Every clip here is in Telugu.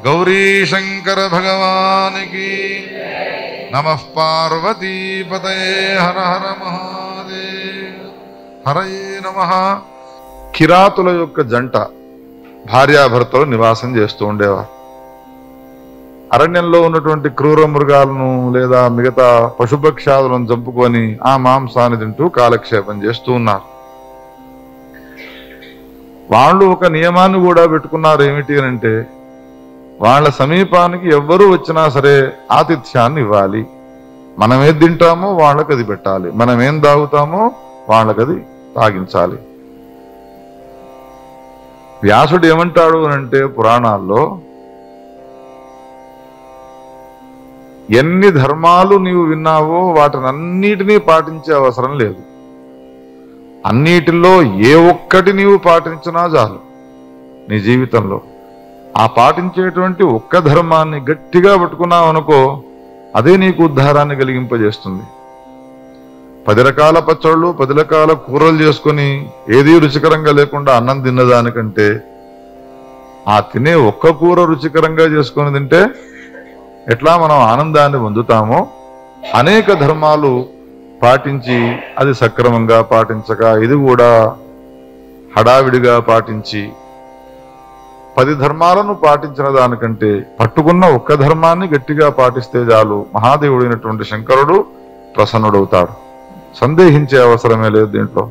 గౌరీశంకర భగవానికి నమ పార్వతీపతయే హర హర మహాదేవ్ హరయే నమ కిరాతుల యొక్క జంట భార్యాభర్తలు నివాసం చేస్తూ ఉండేవారు అరణ్యంలో ఉన్నటువంటి క్రూర మృగాలను లేదా మిగతా పశుపక్షాదులను చంపుకొని ఆ మాంసాన్ని తింటూ కాలక్షేపం చేస్తూ ఉన్నారు వాళ్ళు ఒక నియమాన్ని కూడా పెట్టుకున్నారు ఏమిటి అని అంటే వాళ్ళ సమీపానికి ఎవ్వరూ వచ్చినా సరే ఆతిథ్యాన్ని ఇవ్వాలి మనం ఏది తింటామో వాళ్ళకి అది పెట్టాలి మనం ఏం తాగుతామో వాళ్ళకి అది తాగించాలి వ్యాసుడు ఏమంటాడు అని అంటే పురాణాల్లో ఎన్ని ధర్మాలు నీవు విన్నావో వాటిని అన్నిటినీ పాటించే అవసరం లేదు అన్నిటిలో ఏ ఒక్కటి నీవు పాటించినా చాలు నీ జీవితంలో ఆ పాటించేటువంటి ఒక్క ధర్మాన్ని గట్టిగా పట్టుకున్నావు అనుకో అదే నీకు ఉద్ధారాన్ని కలిగింపజేస్తుంది పది రకాల పచ్చళ్ళు పది రకాల కూరలు చేసుకొని ఏదీ రుచికరంగా లేకుండా అన్నం తిన్నదానికంటే ఆ తినే ఒక్క కూర రుచికరంగా చేసుకొని తింటే ఎట్లా మనం ఆనందాన్ని పొందుతామో అనేక ధర్మాలు పాటించి అది సక్రమంగా పాటించక ఇది కూడా హడావిడిగా పాటించి పది ధర్మాలను పాటించిన దానికంటే పట్టుకున్న ఒక్క ధర్మాన్ని గట్టిగా పాటిస్తే చాలు మహాదేవుడైనటువంటి శంకరుడు ప్రసన్నుడవుతాడు సందేహించే అవసరమే లేదు దీంట్లో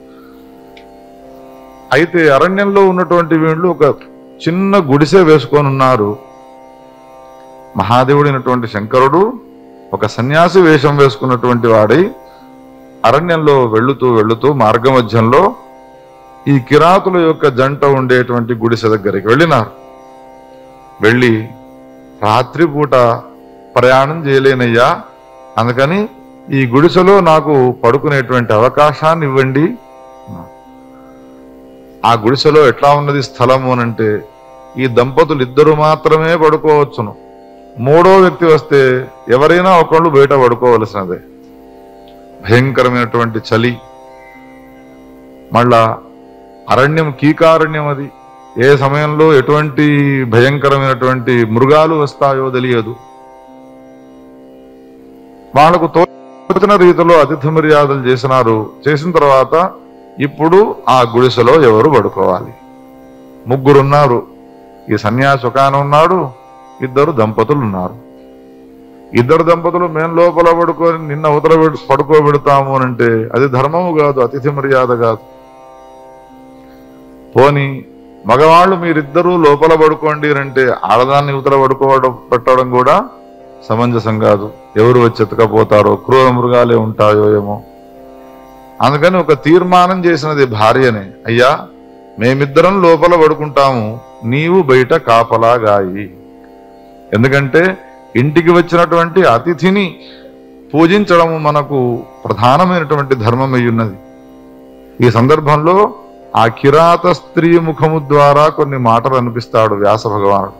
అయితే అరణ్యంలో ఉన్నటువంటి వీళ్ళు ఒక చిన్న గుడిసె వేసుకొని ఉన్నారు మహాదేవుడైనటువంటి శంకరుడు ఒక సన్యాసి వేషం వేసుకున్నటువంటి వాడై అరణ్యంలో వెళుతూ వెళుతూ మార్గమధ్యంలో ఈ కిరాతుల యొక్క జంట ఉండేటువంటి గుడిసె దగ్గరికి వెళ్ళినారు వెళ్ళి రాత్రిపూట ప్రయాణం చేయలేనయ్యా అందుకని ఈ గుడిసెలో నాకు పడుకునేటువంటి అవకాశాన్ని ఇవ్వండి ఆ గుడిసెలో ఎట్లా ఉన్నది స్థలము అనంటే ఈ దంపతులు ఇద్దరు మాత్రమే పడుకోవచ్చును మూడో వ్యక్తి వస్తే ఎవరైనా ఒకళ్ళు బయట పడుకోవలసినదే భయంకరమైనటువంటి చలి మళ్ళా అరణ్యం కీకారణ్యం అది ఏ సమయంలో ఎటువంటి భయంకరమైనటువంటి మృగాలు వస్తాయో తెలియదు వాళ్లకు తోచిన రీతిలో అతిథి మర్యాదలు చేసినారు చేసిన తర్వాత ఇప్పుడు ఆ గుడిసెలో ఎవరు పడుకోవాలి ముగ్గురున్నారు ఈ సన్యాసి ఒక ఆయన ఉన్నాడు ఇద్దరు దంపతులు ఉన్నారు ఇద్దరు దంపతులు మేం లోపల పడుకొని నిన్న ఉతల పడుకోబెడతాము అని అంటే అది ధర్మము కాదు అతిథి మర్యాద కాదు పోని మగవాళ్ళు మీరిద్దరూ లోపల పడుకోండి అని అంటే ఆడదాన్ని ఉతల పడుకోవడం పెట్టడం కూడా సమంజసం కాదు ఎవరు వచ్చి ఎత్తకపోతారో క్రూర మృగాలే ఉంటాయో ఏమో అందుకని ఒక తీర్మానం చేసినది భార్యనే అయ్యా మేమిద్దరం లోపల పడుకుంటాము నీవు బయట కాపలాగాయి ఎందుకంటే ఇంటికి వచ్చినటువంటి అతిథిని పూజించడము మనకు ప్రధానమైనటువంటి ధర్మమై ఉన్నది ఈ సందర్భంలో ఆ కిరాత స్త్రీ ముఖము ద్వారా కొన్ని మాటలు అనిపిస్తాడు వ్యాస భగవానుడు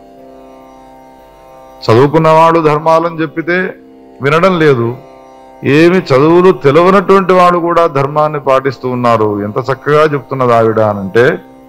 చదువుకున్నవాడు ధర్మాలని చెప్పితే వినడం లేదు ఏమి చదువులు తెలియనటువంటి వాడు కూడా ధర్మాన్ని పాటిస్తూ ఉన్నారు ఎంత చక్కగా చెప్తున్నది ఆవిడ అనంటే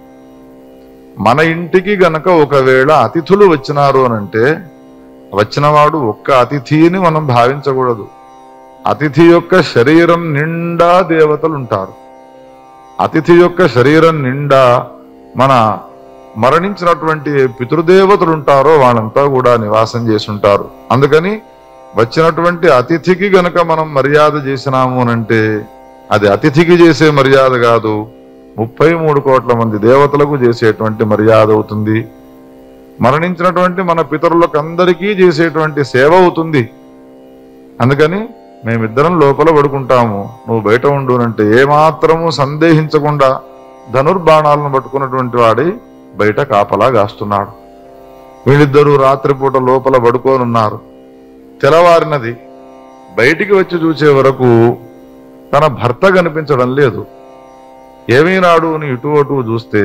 మన ఇంటికి గనక ఒకవేళ అతిథులు వచ్చినారు అనంటే వచ్చినవాడు ఒక్క అతిథిని మనం భావించకూడదు అతిథి యొక్క శరీరం నిండా దేవతలు ఉంటారు అతిథి యొక్క శరీరం నిండా మన మరణించినటువంటి పితృదేవతలు ఉంటారో వాళ్ళంతా కూడా నివాసం చేసి ఉంటారు అందుకని వచ్చినటువంటి అతిథికి గనక మనం మర్యాద చేసినాము అనంటే అది అతిథికి చేసే మర్యాద కాదు ముప్పై మూడు కోట్ల మంది దేవతలకు చేసేటువంటి మర్యాద అవుతుంది మరణించినటువంటి మన పితరులకు అందరికీ చేసేటువంటి సేవ అవుతుంది అందుకని మేమిద్దరం లోపల పడుకుంటాము నువ్వు బయట ఉండు అంటే ఏమాత్రము సందేహించకుండా ధనుర్బాణాలను పట్టుకున్నటువంటి వాడి బయట కాపలా గాస్తున్నాడు వీళ్ళిద్దరూ రాత్రిపూట లోపల పడుకోనున్నారు తెల్లవారినది బయటికి వచ్చి చూసే వరకు తన భర్త కనిపించడం లేదు ఏమైనాడు అని ఇటు అటు చూస్తే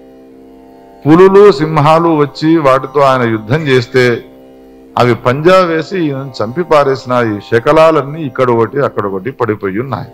పులులు సింహాలు వచ్చి వాటితో ఆయన యుద్ధం చేస్తే అవి పంజా వేసి ఈయనను చంపి పారేసినాయి శకలాలన్నీ ఇక్కడ ఒకటి అక్కడ ఒకటి పడిపోయి ఉన్నాయి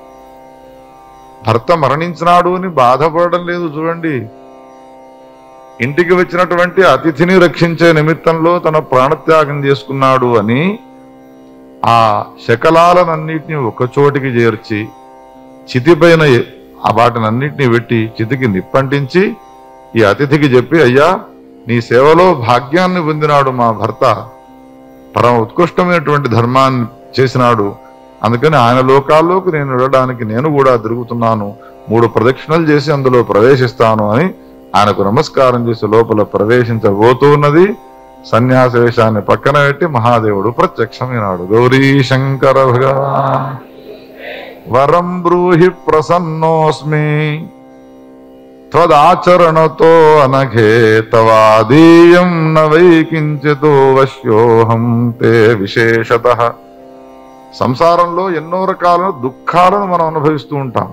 భర్త మరణించినాడు అని బాధపడడం లేదు చూడండి ఇంటికి వచ్చినటువంటి అతిథిని రక్షించే నిమిత్తంలో తన ప్రాణత్యాగం చేసుకున్నాడు అని ఆ శకలాలనన్నిటిని ఒకచోటికి చేర్చి చితిపైన ఆ వాటినన్నిటిని పెట్టి చితికి నిప్పంటించి ఈ అతిథికి చెప్పి అయ్యా నీ సేవలో భాగ్యాన్ని పొందినాడు మా భర్త పరమ ఉత్కృష్టమైనటువంటి ధర్మాన్ని చేసినాడు అందుకని ఆయన లోకాల్లోకి నేను వెళ్ళడానికి నేను కూడా తిరుగుతున్నాను మూడు ప్రదక్షిణలు చేసి అందులో ప్రవేశిస్తాను అని ఆయనకు నమస్కారం చేసి లోపల ప్రవేశించబోతూ ఉన్నది సన్యాస వేషాన్ని పక్కన పెట్టి మహాదేవుడు ప్రత్యక్షమైనాడు గౌరీ శంకర భగవాన్ వరం బ్రూహి ప్రసన్నోస్మి త్వదాచరణతో అనఘే తవాదీయం న వై కించితో వశ్యోహం తే విశేషత సంసారంలో ఎన్నో రకాల దుఃఖాలను మనం అనుభవిస్తూ ఉంటాం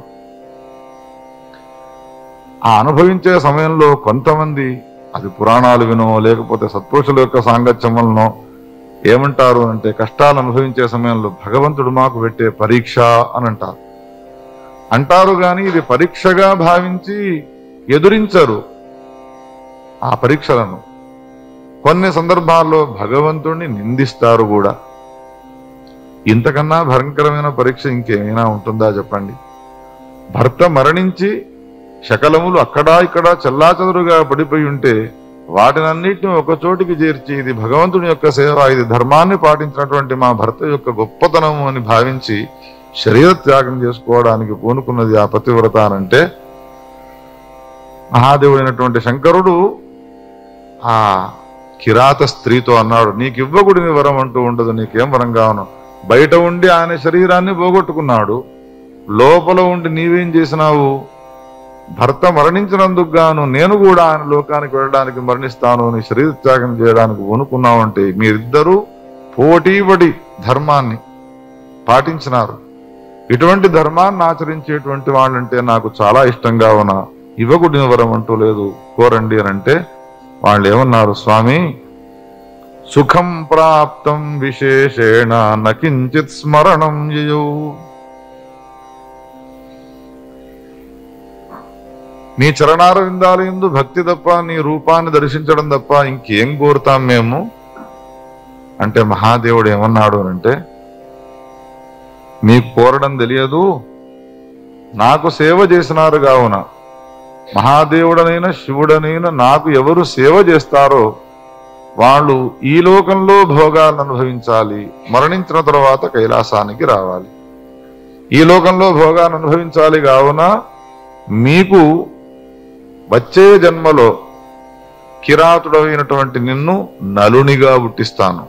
ఆ అనుభవించే సమయంలో కొంతమంది అది పురాణాలు వినో లేకపోతే సత్పురుషుల యొక్క సాంగత్యం వలనో ఏమంటారు అంటే కష్టాలు అనుభవించే సమయంలో భగవంతుడు మాకు పెట్టే పరీక్ష అని అంటారు అంటారు గాని ఇది పరీక్షగా భావించి ఎదురించరు ఆ పరీక్షలను కొన్ని సందర్భాల్లో భగవంతుణ్ణి నిందిస్తారు కూడా ఇంతకన్నా భయంకరమైన పరీక్ష ఇంకేమైనా ఉంటుందా చెప్పండి భర్త మరణించి శకలములు అక్కడా ఇక్కడ చెల్లాచెదరుగా పడిపోయి ఉంటే వాటినన్నిటిని ఒక చోటికి చేర్చి ఇది భగవంతుని యొక్క సేవ ఇది ధర్మాన్ని పాటించినటువంటి మా భర్త యొక్క గొప్పతనము అని భావించి శరీర త్యాగం చేసుకోవడానికి పూనుకున్నది ఆ పతివ్రత అనంటే మహాదేవుడైనటువంటి శంకరుడు ఆ కిరాత స్త్రీతో అన్నాడు నీకు ఇవ్వకుడిని వరం అంటూ ఉండదు నీకేం వరం కావను బయట ఉండి ఆయన శరీరాన్ని పోగొట్టుకున్నాడు లోపల ఉండి నీవేం చేసినావు భర్త మరణించినందుకు గాను నేను కూడా ఆయన లోకానికి వెళ్ళడానికి మరణిస్తాను అని శరీర త్యాగం చేయడానికి వణుకున్నావంటే మీరిద్దరూ పోటీపడి ధర్మాన్ని పాటించినారు ఇటువంటి ధర్మాన్ని ఆచరించేటువంటి వాళ్ళంటే నాకు చాలా ఇష్టంగా ఉన్న ఇవ్వకుడిన వరం అంటూ లేదు కోరండి అని అంటే వాళ్ళు ఏమన్నారు స్వామి సుఖం ప్రాప్తం విశేషేణ నకించిత్ స్మరణం యయౌ నీ చరణార విందాలయందు భక్తి తప్ప నీ రూపాన్ని దర్శించడం తప్ప ఇంకేం కోరుతాం మేము అంటే మహాదేవుడు ఏమన్నాడు అంటే మీకు కోరడం తెలియదు నాకు సేవ చేసినారు కావున మహాదేవుడనైన శివుడనైన నాకు ఎవరు సేవ చేస్తారో వాళ్ళు ఈ లోకంలో భోగాలను అనుభవించాలి మరణించిన తర్వాత కైలాసానికి రావాలి ఈ లోకంలో భోగాన్ని అనుభవించాలి కావున మీకు వచ్చే జన్మలో కిరాతుడమైనటువంటి నిన్ను నలునిగా పుట్టిస్తాను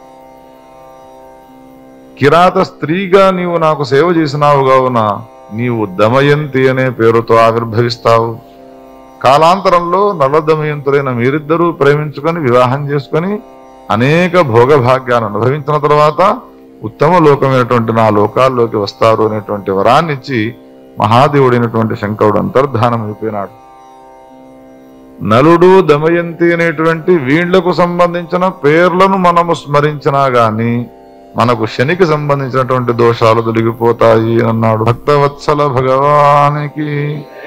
కిరాత స్త్రీగా నీవు నాకు సేవ చేసినావు కావున నీవు దమయంతి అనే పేరుతో ఆవిర్భవిస్తావు కాలాంతరంలో నల్ల దమయంతులైన మీరిద్దరూ ప్రేమించుకొని వివాహం చేసుకొని అనేక భోగభాగ్యాన్ని అనుభవించిన తర్వాత ఉత్తమ లోకమైనటువంటి నా లోకాల్లోకి వస్తారు అనేటువంటి వరాన్ని ఇచ్చి మహాదేవుడైనటువంటి శంకరుడు అంతర్ధానం అయిపోయినాడు నలుడు దమయంతి అనేటువంటి వీళ్లకు సంబంధించిన పేర్లను మనము స్మరించినా గాని మనకు శనికి సంబంధించినటువంటి దోషాలు తొలగిపోతాయి అన్నాడు భక్తవత్సల భగవానికి